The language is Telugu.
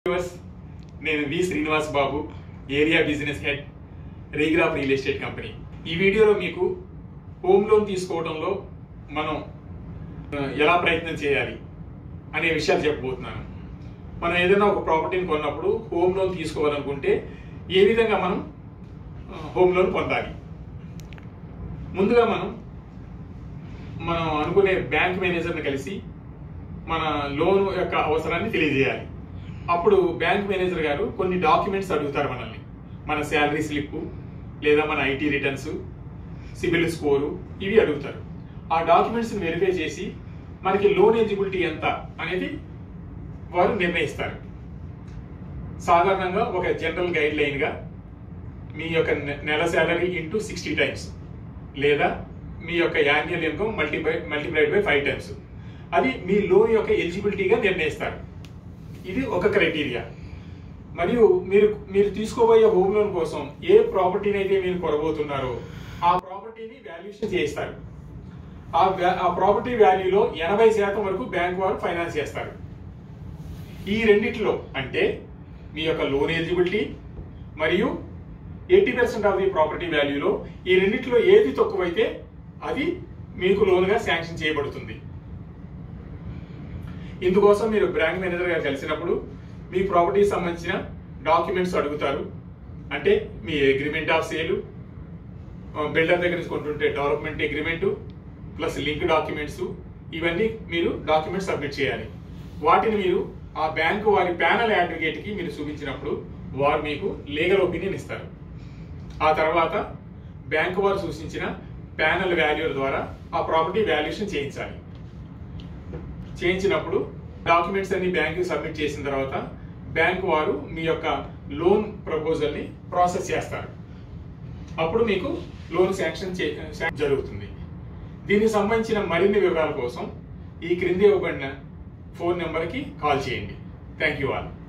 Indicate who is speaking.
Speaker 1: వ్యూవర్స్, నేను V Srinivas Babu area business head రీగ్రాఫ్ రియల్ ఎస్టేట్ కంపెనీ ఈ వీడియోలో మీకు హోమ్ లోన్ తీసుకోవడంలో మనం ఆ, ఎలా ప్రయత్నం చేయాలి అనే విషయాలు చెప్పబోతున్నాను మనం ఏదైనా ఒక ప్రాపర్టీని కొన్నప్పుడు హోమ్ లోన్ తీసుకోవాలనుకుంటే ఏ విధంగా మనం ఆ, హోమ్ లోన్ పొందాలి ముందుగా మనం మనం అనుకునే బ్యాంక్ మేనేజర్ని కలిసి మన లోన్ యొక్క అవసరాన్ని తెలియజేయాలి అప్పుడు బ్యాంక్ మేనేజర్ గారు కొన్ని డాక్యుమెంట్స్ అడుగుతారు మనల్ని మన శాలరీ స్లిప్ లేదా మన ఐటీ రిటర్న్స్ సిబిల్ స్కోరు ఇవి అడుగుతారు ఆ డాక్యుమెంట్స్ని వెరిఫై చేసి మనకి లోన్ ఎలిజిబిలిటీ ఎంత అనేది వారు నిర్ణయిస్తారు సాధారణంగా ఒక జనరల్ గైడ్ లైన్గా మీ యొక్క నె- నెల శాలరీ ఇంటూ సిక్స్టీ టైమ్స్ లేదా మీ యొక్క annual income multiply multiplied by five times అది మీ లోన్ యొక్క ఎలిజిబిలిటీగా నిర్ణయిస్తారు ఇది ఒక క్రైటీరియా మరియు మీరు మీరు తీసుకోబోయే హోమ్ లోన్ కోసం ఏ ప్రాపర్టీని అయితే మీరు కొనబోతున్నారో ఆ ప్రాపర్టీని వాల్యుయేషన్ చేస్తారు ఆ వ్యా- ఆ ప్రాపర్టీ వాల్యూలో ఎనభై శాతం వరకు బ్యాంక్ వారు ఫైనాన్స్ చేస్తారు ఈ రెండిట్లో అంటే మీ యొక్క లోన్ ఎలిజిబిలిటీ మరియు eighty percent of the property వాల్యూలో ఈ రెండిట్లో ఏది తక్కువైతే అది మీకు లోన్గా శాంక్షన్ చేయబడుతుంది ఇందుకోసం మీరు బ్యాంక్ మేనేజర్ గారు కలిసినప్పుడు మీ ప్రాపర్టీకి సంబంధించిన డాక్యుమెంట్స్ అడుగుతారు అంటే మీ అగ్రిమెంట్ ఆఫ్ సేలు బిల్డర్ దగ్గర నుంచి కొంటుంటే development agreement plus link documents ఇవన్నీ మీరు డాక్యుమెంట్స్ సబ్మిట్ చేయాలి వాటిని మీరు ఆ బ్యాంకు వారి ప్యానల్ అడ్వకేట్కి మీరు చూపించినప్పుడు వారు మీకు లీగల్ ఒపీనియన్ ఇస్తారు ఆ తర్వాత బ్యాంకు వారు సూచించిన ప్యానల్ వాల్యూల ద్వారా ఆ ప్రాపర్టీ వాల్యుయేషన్ చేయించాలి చేయించినప్పుడు డాక్యుమెంట్స్ అన్ని బ్యాంకు సబ్మిట్ చేసిన తర్వాత బ్యాంకు వారు మీ యొక్క లోన్ ప్రపోజల్ని ప్రాసెస్ చేస్తారు అప్పుడు మీకు లోన్ శాంక్షన్ చే శాంక్షన్ జరుగుతుంది దీనికి సంబంధించిన మరిన్ని వివరాల కోసం ఈ క్రింది ఇవ్వబడిన ఫోన్ నెంబర్కి కాల్ చేయండి థ్యాంక్ యూ ఆల్